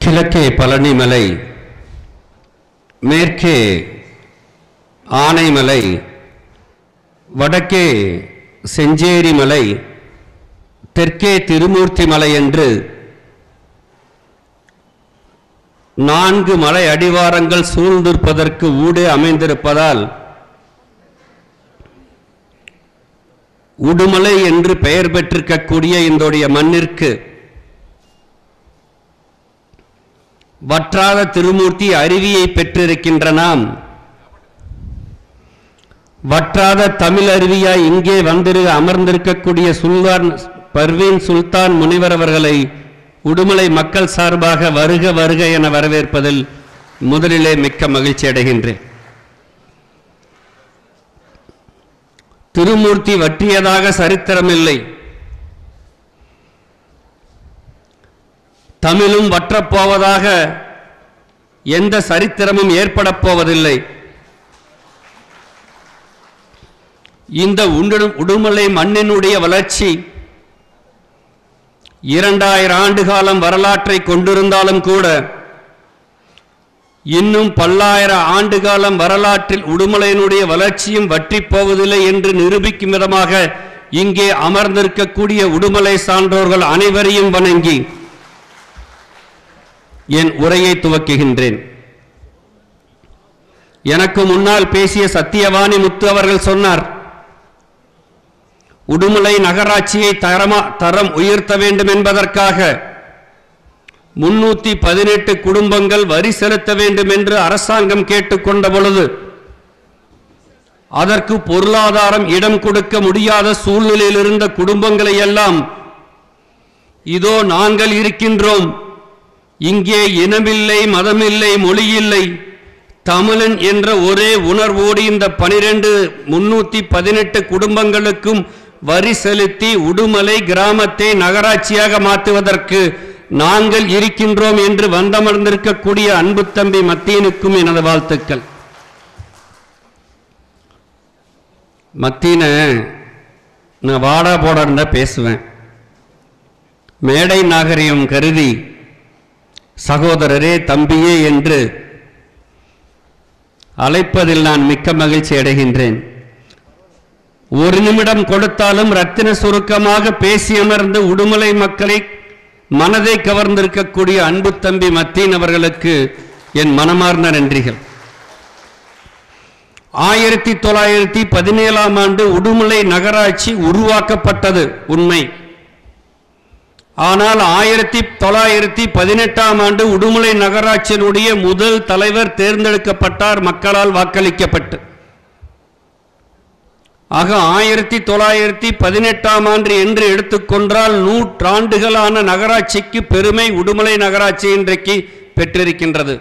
கிழக்கே பழனிமலை மேற்கே ஆனைமலை வடக்கே செஞ்சேரி மலை தெற்கே திருமூர்த்தி மலை என்று நான்கு மலை அடிவாரங்கள் சூழ்ந்திருப்பதற்கு ஊடே அமைந்திருப்பதால் உடுமலை என்று பெயர் பெற்றிருக்கக்கூடிய இந்தோடைய மண்ணிற்கு வற்றாத திருமூர்த்தி அருவியை பெற்றிருக்கின்ற நாம் வற்றாத தமிழ் அருவியாய் இங்கே வந்திரு அமர்ந்திருக்கக்கூடிய சுல்தான் பர்வீன் சுல்தான் முனிவர் அவர்களை உடுமலை மக்கள் சார்பாக வருக வருக என வரவேற்பதில் முதலிலே மிக்க மகிழ்ச்சி அடைகின்றேன் திருமூர்த்தி வற்றியதாக சரித்திரமில்லை தமிழும் வற்றப்போவதாக எந்த சரித்திரமும் ஏற்படப் போவதில்லை இந்த உண்டு உடுமலை மண்ணினுடைய வளர்ச்சி இரண்டாயிரம் ஆண்டு காலம் வரலாற்றை கொண்டிருந்தாலும் கூட இன்னும் பல்லாயிரம் ஆண்டு காலம் வரலாற்றில் உடுமலையினுடைய வளர்ச்சியும் வற்றிப் போவதில்லை என்று நிரூபிக்கும் விதமாக இங்கே அமர்ந்திருக்கக்கூடிய உடுமலை சான்றோர்கள் அனைவரையும் வணங்கி என் உரையை துவக்குகின்றேன் எனக்கு முன்னால் பேசிய சத்தியவாணி முத்து அவர்கள் சொன்னார் உடுமலை நகராட்சியை தரமா தரம் உயர்த்த வேண்டும் என்பதற்காக முன்னூத்தி பதினெட்டு குடும்பங்கள் வரி செலுத்த வேண்டும் என்று அரசாங்கம் கேட்டுக்கொண்ட பொழுது அதற்கு பொருளாதாரம் இடம் கொடுக்க முடியாத சூழ்நிலையில் இருந்த குடும்பங்களை எல்லாம் இதோ நாங்கள் இருக்கின்றோம் இங்கே இனமில்லை மதமில்லை மொழியில்லை தமிழன் என்ற ஒரே உணர்வோடு இந்த பனிரெண்டு முன்னூத்தி பதினெட்டு குடும்பங்களுக்கும் வரி செலுத்தி உடுமலை கிராமத்தை நகராட்சியாக மாற்றுவதற்கு நாங்கள் இருக்கின்றோம் என்று வந்தமர்ந்திருக்கக்கூடிய அன்பு தம்பி மத்தியனுக்கும் எனது வாழ்த்துக்கள் மத்தியன நான் வாடா போடா இருந்தா பேசுவேன் மேடை நாகரிகம் கருதி சகோதரரே தம்பியே என்று அழைப்பதில் நான் மிக்க மகிழ்ச்சி அடைகின்றேன் ஒரு நிமிடம் கொடுத்தாலும் ரத்தின சுருக்கமாக பேசி அமர்ந்து உடுமலை மக்களை மனதை கவர்ந்திருக்கக்கூடிய அன்பு தம்பி மத்தீன் அவர்களுக்கு என் மனமார்ந்த நன்றிகள் ஆயிரத்தி தொள்ளாயிரத்தி பதினேழாம் ஆண்டு உடுமலை நகராட்சி உருவாக்கப்பட்டது உண்மை ஆனால் ஆயிரத்தி தொள்ளாயிரத்தி பதினெட்டாம் ஆண்டு உடுமலை நகராட்சியினுடைய முதல் தலைவர் தேர்ந்தெடுக்கப்பட்டார் மக்களால் வாக்களிக்கப்பட்டு ஆக ஆயிரத்தி தொள்ளாயிரத்தி பதினெட்டாம் ஆண்டு என்று எடுத்துக்கொண்டால் நூற்றாண்டுகளான நகராட்சிக்கு பெருமை உடுமலை நகராட்சி இன்றைக்கு பெற்றிருக்கின்றது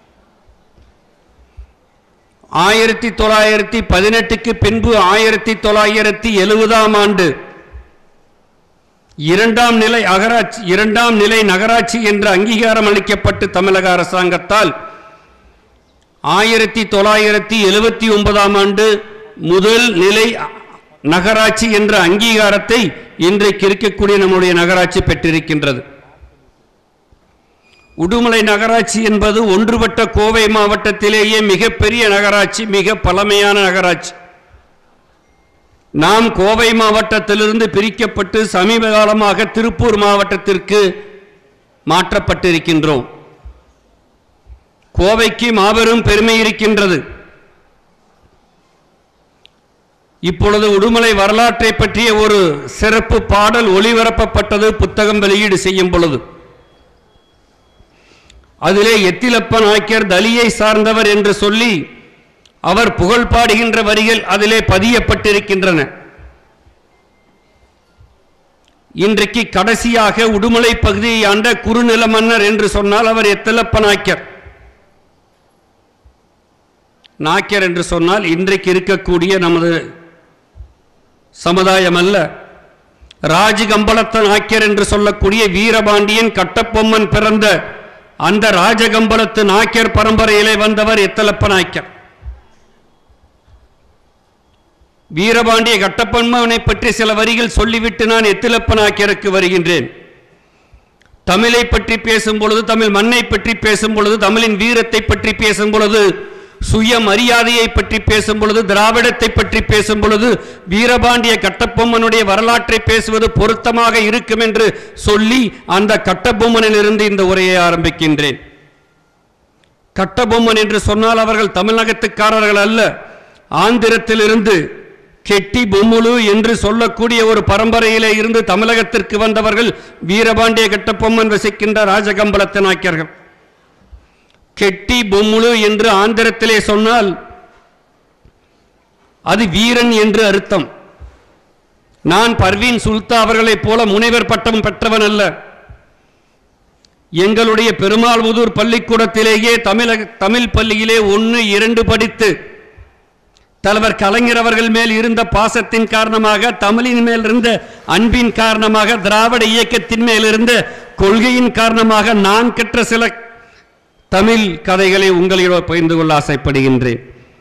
ஆயிரத்தி தொள்ளாயிரத்தி பதினெட்டுக்கு பின்பு ஆயிரத்தி தொள்ளாயிரத்தி எழுபதாம் ஆண்டு இரண்டாம் நிலை அகராட்சி இரண்டாம் நிலை நகராட்சி என்று அங்கீகாரம் அளிக்கப்பட்டு தமிழக அரசாங்கத்தால் ஆயிரத்தி தொள்ளாயிரத்தி எழுபத்தி ஒன்பதாம் ஆண்டு முதல் நிலை நகராட்சி என்ற அங்கீகாரத்தை இன்றைக்கு இருக்கக்கூடிய நம்முடைய நகராட்சி பெற்றிருக்கின்றது உடுமலை நகராட்சி என்பது ஒன்றுபட்ட கோவை மாவட்டத்திலேயே மிகப்பெரிய நகராட்சி மிக பழமையான நகராட்சி நாம் கோவை மாவட்டத்திலிருந்து பிரிக்கப்பட்டு சமீப காலமாக திருப்பூர் மாவட்டத்திற்கு மாற்றப்பட்டிருக்கின்றோம் கோவைக்கு மாபெரும் பெருமை இருக்கின்றது இப்பொழுது உடுமலை வரலாற்றை பற்றிய ஒரு சிறப்பு பாடல் ஒளிபரப்பப்பட்டது புத்தகம் வெளியீடு செய்யும் பொழுது அதிலே எத்திலப்ப நாயக்கர் தலியை சார்ந்தவர் என்று சொல்லி அவர் புகழ் பாடுகின்ற வரிகள் அதிலே பதியப்பட்டிருக்கின்றன இன்றைக்கு கடைசியாக உடுமலை பகுதியை ஆண்ட குறுநில மன்னர் என்று சொன்னால் அவர் எத்தலப்ப நாயக்கர் நாயக்கர் என்று சொன்னால் இன்றைக்கு இருக்கக்கூடிய நமது சமுதாயம் அல்ல ராஜகம்பளத்த நாயக்கர் என்று சொல்லக்கூடிய வீரபாண்டியன் கட்டபொம்மன் பிறந்த அந்த ராஜகம்பளத்து நாயக்கர் பரம்பரையிலே வந்தவர் எத்தலப்ப நாயக்கர் வீரபாண்டிய கட்டப்பொம்மனை பற்றி சில வரிகள் சொல்லிவிட்டு நான் எத்திலப்ப நாயக்கருக்கு வருகின்றேன் தமிழை பற்றி பேசும் பொழுது தமிழ் மண்ணை பற்றி பேசும் பொழுது தமிழின் வீரத்தை பற்றி பேசும் பொழுது சுய மரியாதையை பற்றி பேசும் பொழுது திராவிடத்தை பற்றி பேசும் பொழுது வீரபாண்டிய கட்டபொம்மனுடைய வரலாற்றை பேசுவது பொருத்தமாக இருக்கும் என்று சொல்லி அந்த கட்டபொம்மனில் இருந்து இந்த உரையை ஆரம்பிக்கின்றேன் கட்டபொம்மன் என்று சொன்னால் அவர்கள் தமிழகத்துக்காரர்கள் அல்ல ஆந்திரத்திலிருந்து கெட்டி பொம்முலு என்று சொல்லக்கூடிய ஒரு பரம்பரையிலே இருந்து தமிழகத்திற்கு வந்தவர்கள் வீரபாண்டிய கட்டபொம்மன் வசிக்கின்ற ராஜகம்பளத்து நாயக்கர்கள் கெட்டி பொம்முலு என்று ஆந்திரத்திலே சொன்னால் அது வீரன் என்று அர்த்தம் நான் பர்வீன் சுல்தா அவர்களைப் போல முனைவர் பட்டம் பெற்றவன் அல்ல எங்களுடைய பெருமாள்புதூர் பள்ளிக்கூடத்திலேயே தமிழக தமிழ் பள்ளியிலே ஒன்று இரண்டு படித்து தலைவர் கலைஞர் அவர்கள் மேல் இருந்த பாசத்தின் காரணமாக தமிழின் மேல் இருந்த அன்பின் காரணமாக திராவிட இயக்கத்தின் மேல் இருந்த கொள்கையின் காரணமாக நான் கற்ற சில தமிழ் கதைகளை உங்களிடம் பகிர்ந்து கொள்ள ஆசைப்படுகின்றேன்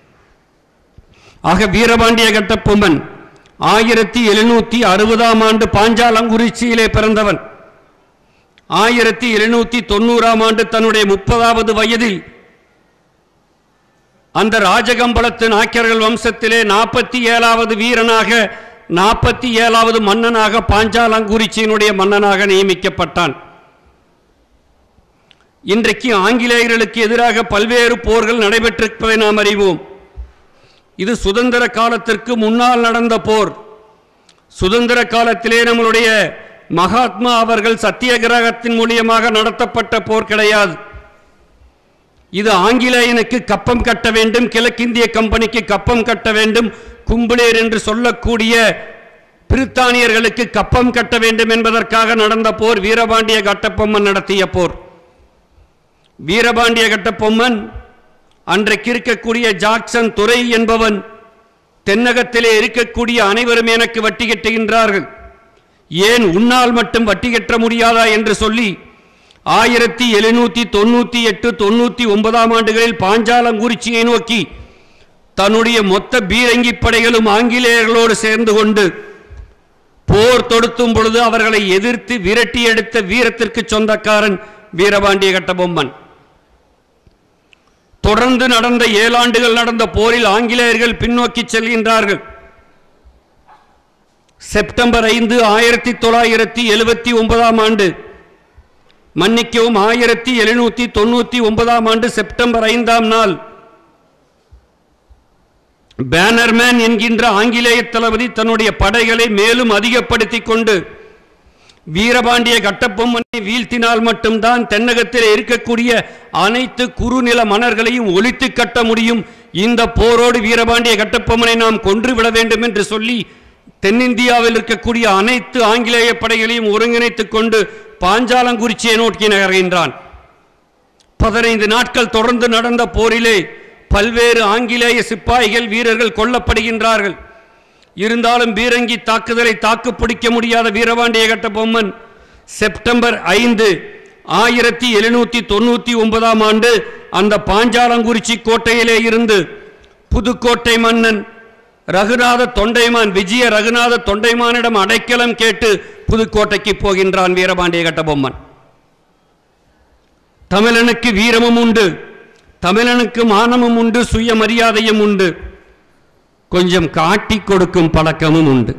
ஆக வீரபாண்டிய கட்டபொம்மன் ஆயிரத்தி எழுநூத்தி அறுபதாம் ஆண்டு பாஞ்சாலங்குறிச்சியிலே பிறந்தவன் ஆயிரத்தி எழுநூத்தி தொண்ணூறாம் ஆண்டு தன்னுடைய முப்பதாவது வயதில் அந்த ராஜகம்பளத்து நாக்கியர்கள் வம்சத்திலே நாற்பத்தி ஏழாவது வீரனாக நாற்பத்தி ஏழாவது மன்னனாக பாஞ்சாலங்குறிச்சியினுடைய மன்னனாக நியமிக்கப்பட்டான் இன்றைக்கு ஆங்கிலேயர்களுக்கு எதிராக பல்வேறு போர்கள் நடைபெற்றிருப்பதை நாம் அறிவோம் இது சுதந்திர காலத்திற்கு முன்னால் நடந்த போர் சுதந்திர காலத்திலே நம்மளுடைய மகாத்மா அவர்கள் சத்தியகிரகத்தின் மூலியமாக நடத்தப்பட்ட போர் கிடையாது இது ஆங்கிலேயனுக்கு கப்பம் கட்ட வேண்டும் கிழக்கிந்திய கம்பெனிக்கு கப்பம் கட்ட வேண்டும் கும்புளேர் என்று சொல்லக்கூடிய பிரித்தானியர்களுக்கு கப்பம் கட்ட வேண்டும் என்பதற்காக நடந்த போர் வீரபாண்டிய கட்டபொம்மன் நடத்திய போர் வீரபாண்டிய கட்டபொம்மன் அன்றைக்கு இருக்கக்கூடிய ஜாக்சன் துரை என்பவன் தென்னகத்திலே இருக்கக்கூடிய அனைவரும் எனக்கு வட்டி கட்டுகின்றார்கள் ஏன் உன்னால் மட்டும் வட்டி கட்ட முடியாதா என்று சொல்லி ஆயிரத்தி எழுநூத்தி தொண்ணூத்தி எட்டு தொண்ணூத்தி ஒன்பதாம் ஆண்டுகளில் பாஞ்சாலங்குறிச்சியை நோக்கி தன்னுடைய மொத்த பீரங்கி படைகளும் ஆங்கிலேயர்களோடு சேர்ந்து கொண்டு போர் தொடுத்தும் பொழுது அவர்களை எதிர்த்து விரட்டி எடுத்த வீரத்திற்கு சொந்தக்காரன் வீரபாண்டிய கட்டபொம்மன் தொடர்ந்து நடந்த ஏழாண்டுகள் நடந்த போரில் ஆங்கிலேயர்கள் பின்னோக்கி செல்கின்றார்கள் செப்டம்பர் ஐந்து ஆயிரத்தி தொள்ளாயிரத்தி எழுபத்தி ஒன்பதாம் ஆண்டு மன்னிக்கவும் ஆயிரத்தி எழுநூத்தி தொண்ணூத்தி ஒன்பதாம் ஆண்டு செப்டம்பர் ஐந்தாம் நாள் பேனர்மேன் என்கின்ற ஆங்கிலேய தளபதி தன்னுடைய படைகளை மேலும் அதிகப்படுத்திக் கொண்டு வீரபாண்டிய கட்டபொம்மனை வீழ்த்தினால் மட்டும்தான் தென்னகத்தில் இருக்கக்கூடிய அனைத்து குறுநில மன்னர்களையும் ஒழித்து கட்ட முடியும் இந்த போரோடு வீரபாண்டிய கட்டபொம்மனை நாம் கொன்றுவிட வேண்டும் என்று சொல்லி தென்னிந்தியாவில் இருக்கக்கூடிய அனைத்து ஆங்கிலேய படைகளையும் ஒருங்கிணைத்துக் கொண்டு பாஞ்சாலங்குறிச்சியை நோக்கி நகர்கின்றான் பதினைந்து நாட்கள் தொடர்ந்து நடந்த போரிலே பல்வேறு ஆங்கிலேய சிப்பாய்கள் வீரர்கள் கொல்லப்படுகின்றார்கள் இருந்தாலும் பீரங்கி தாக்குதலை தாக்கு பிடிக்க முடியாத வீரபாண்டிய கட்டபொம்மன் செப்டம்பர் ஐந்து ஆயிரத்தி எழுநூத்தி தொண்ணூத்தி ஒன்பதாம் ஆண்டு அந்த பாஞ்சாலங்குறிச்சி கோட்டையிலே இருந்து புதுக்கோட்டை மன்னன் ரகுநாத தொண்டைமான் விஜய ரகுநாத தொண்டைமானிடம் அடைக்கலம் கேட்டு புதுக்கோட்டைக்கு போகின்றான் வீரபாண்டிய கட்டபொம்மன் தமிழனுக்கு வீரமும் உண்டு தமிழனுக்கு மானமும் உண்டு சுயமரியாதையும் உண்டு கொஞ்சம் காட்டி கொடுக்கும் பழக்கமும் உண்டு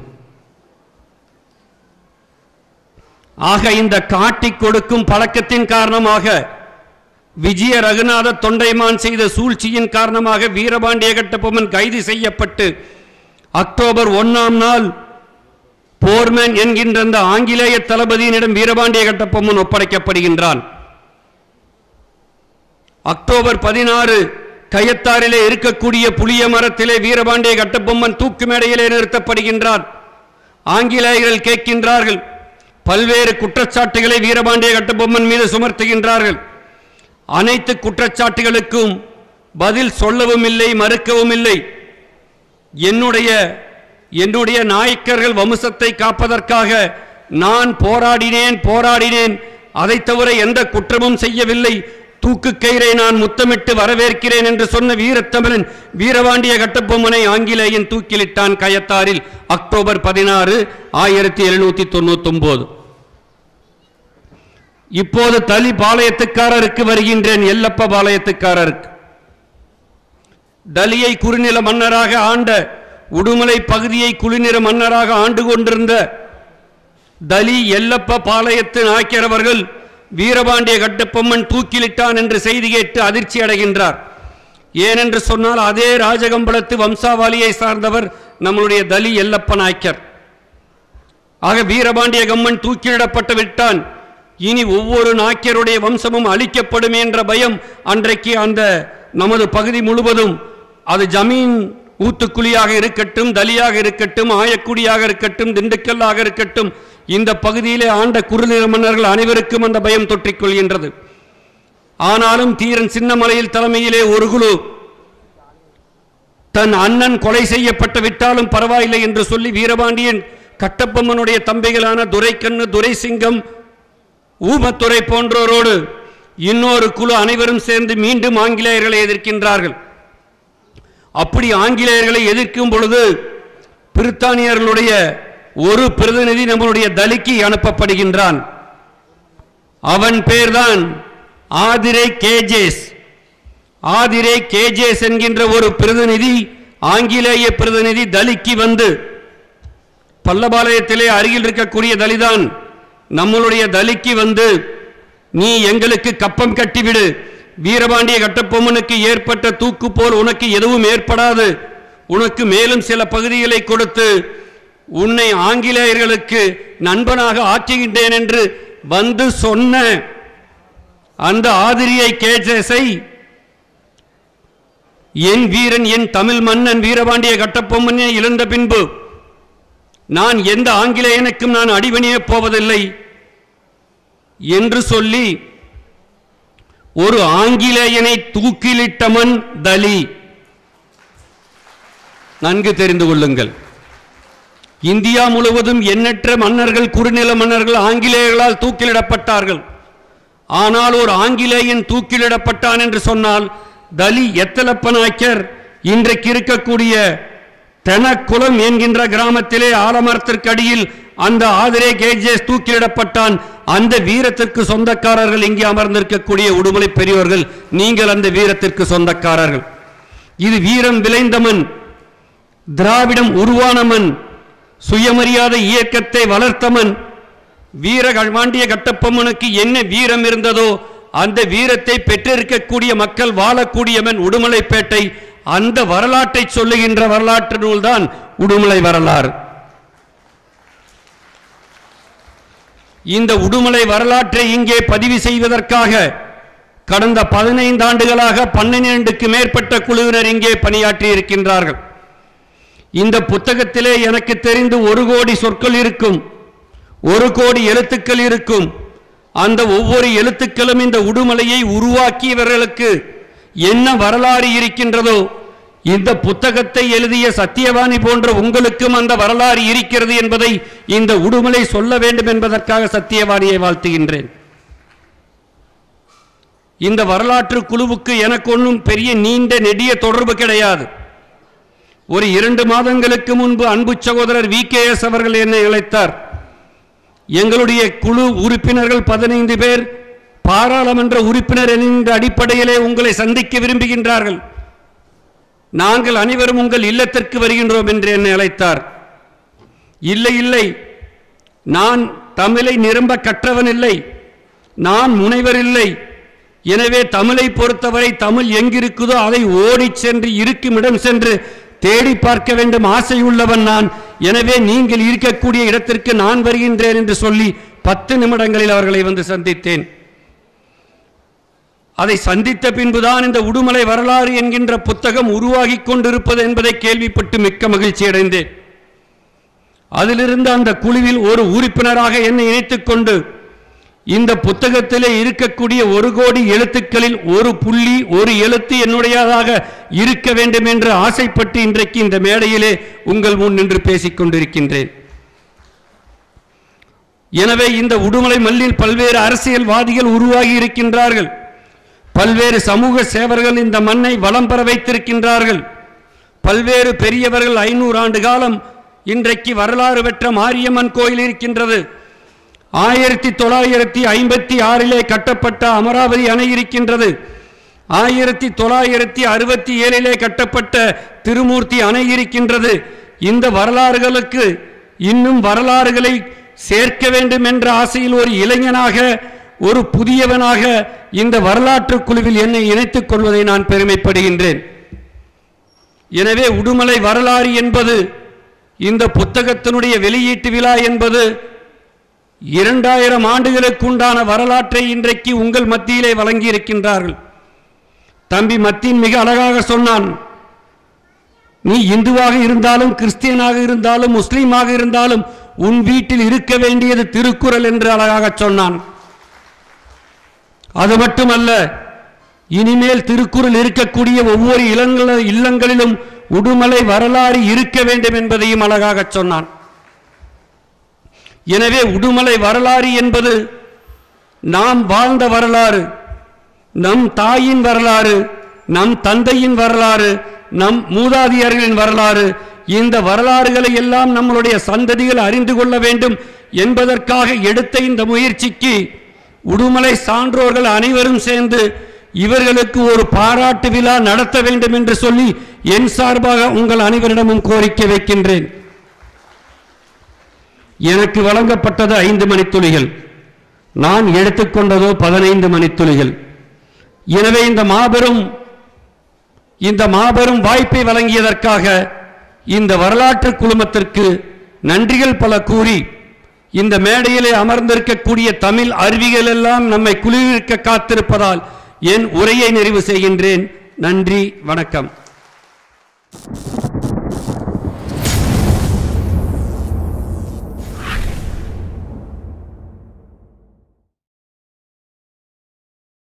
ஆக இந்த காட்டி கொடுக்கும் பழக்கத்தின் காரணமாக விஜய ரகுநாத தொண்டைமான் செய்த சூழ்ச்சியின் காரணமாக வீரபாண்டிய கட்டபொம்மன் கைது செய்யப்பட்டு அக்டோபர் ஒன்னாம் நாள் போர்மேன் என்கின்ற அந்த ஆங்கிலேய தளபதியினிடம் வீரபாண்டிய கட்டபொம்மன் ஒப்படைக்கப்படுகின்றான் அக்டோபர் பதினாறு கயத்தாரிலே இருக்கக்கூடிய புளிய மரத்திலே வீரபாண்டிய கட்டபொம்மன் தூக்கு மேடையிலே நிறுத்தப்படுகின்றான் ஆங்கிலேயர்கள் கேட்கின்றார்கள் பல்வேறு குற்றச்சாட்டுகளை வீரபாண்டிய கட்டபொம்மன் மீது சுமர்த்துகின்றார்கள் அனைத்து குற்றச்சாட்டுகளுக்கும் பதில் சொல்லவும் இல்லை மறுக்கவும் இல்லை என்னுடைய என்னுடைய நாயக்கர்கள் வம்சத்தை காப்பதற்காக நான் போராடினேன் போராடினேன் அதை தவிர எந்த குற்றமும் செய்யவில்லை தூக்கு கயிறை நான் முத்தமிட்டு வரவேற்கிறேன் என்று சொன்ன வீரத்தமிழன் வீரபாண்டிய கட்டபொம்மனை ஆங்கிலேயன் தூக்கிலிட்டான் கயத்தாரில் அக்டோபர் பதினாறு ஆயிரத்தி எழுநூத்தி தொண்ணூத்தி ஒன்பது இப்போது தலி பாளையத்துக்காரருக்கு வருகின்றேன் எல்லப்ப பாளையத்துக்காரருக்கு தலியை குறுநில மன்னராக ஆண்ட உடுமலை பகுதியை குளிநிற மன்னராக ஆண்டு கொண்டிருந்த தலி எல்லப்ப பாளையத்து நாயக்கரவர்கள் வீரபாண்டிய கட்டபொம்மன் தூக்கிலிட்டான் என்று செய்தி கேட்டு அதிர்ச்சி அடைகின்றார் ஏனென்று சொன்னால் அதே ராஜகம்பளத்து வம்சாவளியை சார்ந்தவர் நம்முடைய தலி எல்லப்ப நாயக்கர் ஆக வீரபாண்டிய கம்மன் தூக்கிலிடப்பட்டு விட்டான் இனி ஒவ்வொரு நாயக்கருடைய வம்சமும் அழிக்கப்படும் என்ற பயம் அன்றைக்கு அந்த நமது பகுதி முழுவதும் அது ஜமீன் ஊத்துக்குழியாக இருக்கட்டும் தலியாக இருக்கட்டும் ஆயக்குடியாக இருக்கட்டும் திண்டுக்கல்லாக இருக்கட்டும் இந்த பகுதியிலே ஆண்ட குறுநில மன்னர்கள் அனைவருக்கும் அந்த பயம் தொற்றிக் கொள்கின்றது ஆனாலும் தீரன் சின்னமலையில் தலைமையிலே ஒரு குழு தன் அண்ணன் கொலை செய்யப்பட்டு விட்டாலும் பரவாயில்லை என்று சொல்லி வீரபாண்டியன் கட்டபொம்மனுடைய தம்பிகளான துரைக்கண்ணு துரைசிங்கம் ஊமத்துறை போன்றோரோடு இன்னொரு குழு அனைவரும் சேர்ந்து மீண்டும் ஆங்கிலேயர்களை எதிர்க்கின்றார்கள் அப்படி ஆங்கிலேயர்களை எதிர்க்கும் பொழுது பிரித்தானியர்களுடைய ஒரு பிரதிநிதி நம்மளுடைய தலிக்கு அனுப்பப்படுகின்றான் அவன் பேர்தான் ஆதிரை கேஜேஸ் ஆதிரை கேஜேஸ் என்கின்ற ஒரு பிரதிநிதி ஆங்கிலேய பிரதிநிதி தலிக்கு வந்து பல்லபாளையத்திலே அருகில் இருக்கக்கூடிய தலிதான் நம்மளுடைய தலிக்கு வந்து நீ எங்களுக்கு கப்பம் கட்டிவிடு வீரபாண்டிய கட்டபொம்மனுக்கு ஏற்பட்ட தூக்கு போல் உனக்கு எதுவும் ஏற்படாது உனக்கு மேலும் சில பகுதிகளை கொடுத்து உன்னை ஆங்கிலேயர்களுக்கு நண்பனாக ஆக்குகின்றேன் என்று வந்து சொன்ன அந்த ஆதிரியை கேஜஸை என் வீரன் என் தமிழ் மன்னன் வீரபாண்டிய கட்டபொம்மனை இழந்த பின்பு நான் எந்த ஆங்கிலேயனுக்கும் நான் அடிபணியப் போவதில்லை என்று சொல்லி ஒரு ஆங்கிலேயனை தூக்கிலிட்டவன் தலி நன்கு தெரிந்து கொள்ளுங்கள் இந்தியா முழுவதும் எண்ணற்ற மன்னர்கள் குறுநில மன்னர்கள் ஆங்கிலேயர்களால் தூக்கிலிடப்பட்டார்கள் ஆனால் ஒரு ஆங்கிலேயன் தூக்கிலிடப்பட்டான் என்று சொன்னால் தலி எத்தலப்ப நாயக்கர் இன்றைக்கு இருக்கக்கூடிய தெனக்குளம் என்கின்ற கிராமத்திலே ஆலமரத்திற்கு அடியில் அந்த ஆதிரே கேஜேஸ் தூக்கிலிடப்பட்டான் அந்த வீரத்திற்கு சொந்தக்காரர்கள் இங்கே அமர்ந்திருக்கக்கூடிய உடுமலை பெரியவர்கள் நீங்கள் அந்த வீரத்திற்கு சொந்தக்காரர்கள் இது வீரம் விளைந்தமன் திராவிடம் உருவானமன் சுயமரியாதை இயக்கத்தை வளர்த்தமன் வீர கழ்வாண்டிய கட்டப்பொம்மனுக்கு என்ன வீரம் இருந்ததோ அந்த வீரத்தை பெற்றிருக்கக்கூடிய மக்கள் வாழக்கூடியவன் உடுமலைப்பேட்டை அந்த வரலாற்றை சொல்லுகின்ற வரலாற்று நூல்தான் உடுமலை வரலாறு இந்த உடுமலை வரலாற்றை இங்கே பதிவு செய்வதற்காக கடந்த பதினைந்து ஆண்டுகளாக பன்னிரண்டுக்கு மேற்பட்ட குழுவினர் இங்கே பணியாற்றி இருக்கின்றார்கள் இந்த புத்தகத்திலே எனக்கு தெரிந்து ஒரு கோடி சொற்கள் இருக்கும் ஒரு கோடி எழுத்துக்கள் இருக்கும் அந்த ஒவ்வொரு எழுத்துக்களும் இந்த உடுமலையை உருவாக்கியவர்களுக்கு என்ன வரலாறு இருக்கின்றதோ இந்த புத்தகத்தை எழுதிய சத்தியவாணி போன்ற உங்களுக்கும் அந்த வரலாறு இருக்கிறது என்பதை இந்த உடுமலை சொல்ல வேண்டும் என்பதற்காக சத்தியவாணியை வாழ்த்துகின்றேன் இந்த வரலாற்று குழுவுக்கு எனக்கு ஒன்றும் பெரிய நீண்ட நெடிய தொடர்பு கிடையாது ஒரு இரண்டு மாதங்களுக்கு முன்பு அன்பு சகோதரர் வி கே எஸ் அவர்கள் என்னை அழைத்தார் எங்களுடைய குழு உறுப்பினர்கள் பதினைந்து பேர் பாராளுமன்ற உறுப்பினர் என்கின்ற அடிப்படையிலே உங்களை சந்திக்க விரும்புகின்றார்கள் நாங்கள் அனைவரும் உங்கள் இல்லத்திற்கு வருகின்றோம் என்று என்னை அழைத்தார் இல்லை இல்லை நான் தமிழை நிரம்ப கற்றவன் இல்லை நான் முனைவர் இல்லை எனவே தமிழை பொறுத்தவரை தமிழ் எங்கிருக்குதோ அதை ஓடிச் சென்று இருக்கும் இடம் சென்று தேடி பார்க்க வேண்டும் ஆசை உள்ளவன் நான் எனவே நீங்கள் இருக்கக்கூடிய இடத்திற்கு நான் வருகின்றேன் என்று சொல்லி பத்து நிமிடங்களில் அவர்களை வந்து சந்தித்தேன் அதை சந்தித்த பின்புதான் இந்த உடுமலை வரலாறு என்கின்ற புத்தகம் உருவாகி கொண்டிருப்பது என்பதை கேள்விப்பட்டு மிக்க மகிழ்ச்சி அடைந்தேன் அதிலிருந்து அந்த குழுவில் ஒரு உறுப்பினராக என்னை இணைத்துக் கொண்டு இந்த புத்தகத்திலே இருக்கக்கூடிய ஒரு கோடி எழுத்துக்களில் ஒரு புள்ளி ஒரு எழுத்து என்னுடையதாக இருக்க வேண்டும் என்று ஆசைப்பட்டு இன்றைக்கு இந்த மேடையிலே உங்கள் முன் நின்று பேசிக் கொண்டிருக்கின்றேன் எனவே இந்த உடுமலை மல்லில் பல்வேறு அரசியல்வாதிகள் உருவாகி இருக்கின்றார்கள் பல்வேறு சமூக சேவர்கள் இந்த மண்ணை வளம் பெற வைத்திருக்கின்றார்கள் பல்வேறு பெரியவர்கள் ஐநூறு ஆண்டு காலம் இன்றைக்கு வரலாறு பெற்ற மாரியம்மன் கோயில் இருக்கின்றது ஆயிரத்தி தொள்ளாயிரத்தி ஐம்பத்தி ஆறிலே கட்டப்பட்ட அமராவதி அணை இருக்கின்றது ஆயிரத்தி தொள்ளாயிரத்தி அறுபத்தி ஏழிலே கட்டப்பட்ட திருமூர்த்தி அணை இருக்கின்றது இந்த வரலாறுகளுக்கு இன்னும் வரலாறுகளை சேர்க்க வேண்டும் என்ற ஆசையில் ஒரு இளைஞனாக ஒரு புதியவனாக இந்த வரலாற்று குழுவில் என்னை இணைத்துக் கொள்வதை நான் பெருமைப்படுகின்றேன் எனவே உடுமலை வரலாறு என்பது இந்த புத்தகத்தினுடைய வெளியீட்டு விழா என்பது இரண்டாயிரம் ஆண்டுகளுக்கு உண்டான வரலாற்றை இன்றைக்கு உங்கள் மத்தியிலே வழங்கி இருக்கின்றார்கள் தம்பி மத்தின் மிக அழகாக சொன்னான் நீ இந்துவாக இருந்தாலும் கிறிஸ்டியனாக இருந்தாலும் முஸ்லீமாக இருந்தாலும் உன் வீட்டில் இருக்க வேண்டியது திருக்குறள் என்று அழகாக சொன்னான் அது மட்டுமல்ல இனிமேல் திருக்குறள் இருக்கக்கூடிய ஒவ்வொரு இளங்கள இல்லங்களிலும் உடுமலை வரலாறு இருக்க வேண்டும் என்பதையும் அழகாக சொன்னான் எனவே உடுமலை வரலாறு என்பது நாம் வாழ்ந்த வரலாறு நம் தாயின் வரலாறு நம் தந்தையின் வரலாறு நம் மூதாதையர்களின் வரலாறு இந்த வரலாறுகளை எல்லாம் நம்மளுடைய சந்ததிகள் அறிந்து கொள்ள வேண்டும் என்பதற்காக எடுத்த இந்த முயற்சிக்கு உடுமலை சான்றோர்கள் அனைவரும் சேர்ந்து இவர்களுக்கு ஒரு பாராட்டு விழா நடத்த வேண்டும் என்று சொல்லி என் சார்பாக உங்கள் அனைவரிடமும் கோரிக்கை வைக்கின்றேன் எனக்கு வழங்கப்பட்டது ஐந்து மணித்துளிகள் நான் எடுத்துக்கொண்டதோ பதினைந்து மணித்துளிகள் எனவே இந்த மாபெரும் இந்த மாபெரும் வாய்ப்பை வழங்கியதற்காக இந்த வரலாற்று குழுமத்திற்கு நன்றிகள் பல கூறி இந்த மேடையிலே அமர்ந்திருக்கக்கூடிய தமிழ் அருவிகள் எல்லாம் நம்மை குளிர்விக்க காத்திருப்பதால் என் உரையை நிறைவு செய்கின்றேன் நன்றி வணக்கம்